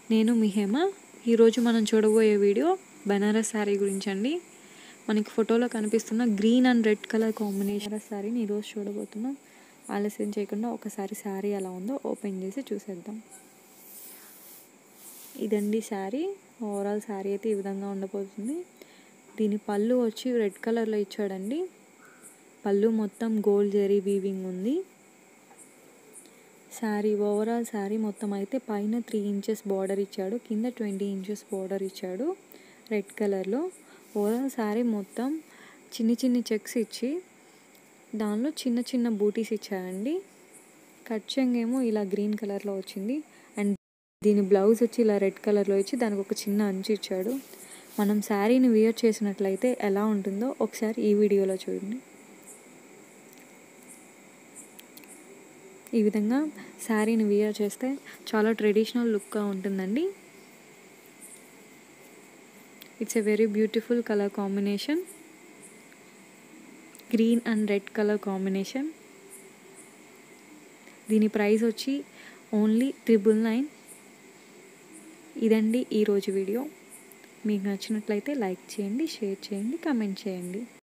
నేను మీ హేమ ఈరోజు మనం చూడబోయే వీడియో బనారస్ శారీ గురించి అండి మనకి ఫోటోలో కనిపిస్తున్న green and red colour combination శారీని ఈరోజు చూడబోతున్నాం ఆలస్యం చేయకుండా ఒకసారి శారీ ఎలా ఉందో ఓపెన్ చేసి చూసేద్దాం ఇదండి శారీ ఓవరాల్ శారీ అయితే ఈ విధంగా ఉండబోతుంది దీని పళ్ళు వచ్చి రెడ్ కలర్లో ఇచ్చాడండి పళ్ళు మొత్తం గోల్డ్ జెరీ వీవింగ్ ఉంది శారీ ఓవరాల్ శారీ మొత్తం అయితే పైన త్రీ ఇంచెస్ బార్డర్ ఇచ్చాడు కింద ట్వంటీ ఇంచెస్ బార్డర్ ఇచ్చాడు రెడ్ కలర్లో ఓవరాల్ శారీ మొత్తం చిన్ని చిన్ని చెక్స్ ఇచ్చి దానిలో చిన్న చిన్న బూటీస్ ఇచ్చాయండి కట్ ఏమో ఇలా గ్రీన్ కలర్లో వచ్చింది అండ్ దీని బ్లౌజ్ వచ్చి ఇలా రెడ్ కలర్లో ఇచ్చి దానికి ఒక చిన్న అంచు ఇచ్చాడు మనం శారీని వియర్ చేసినట్లయితే ఎలా ఉంటుందో ఒకసారి ఈ వీడియోలో చూడండి ఈ విధంగా శారీని వియర్ చేస్తే చాలా ట్రెడిషనల్ లుక్గా ఉంటుందండి it's a very beautiful colour combination green and red colour combination దీని ప్రైస్ వచ్చి ఓన్లీ త్రిబుల్ నైన్ ఇదండి ఈరోజు వీడియో మీకు నచ్చినట్లయితే లైక్ చేయండి షేర్ చేయండి కమెంట్ చేయండి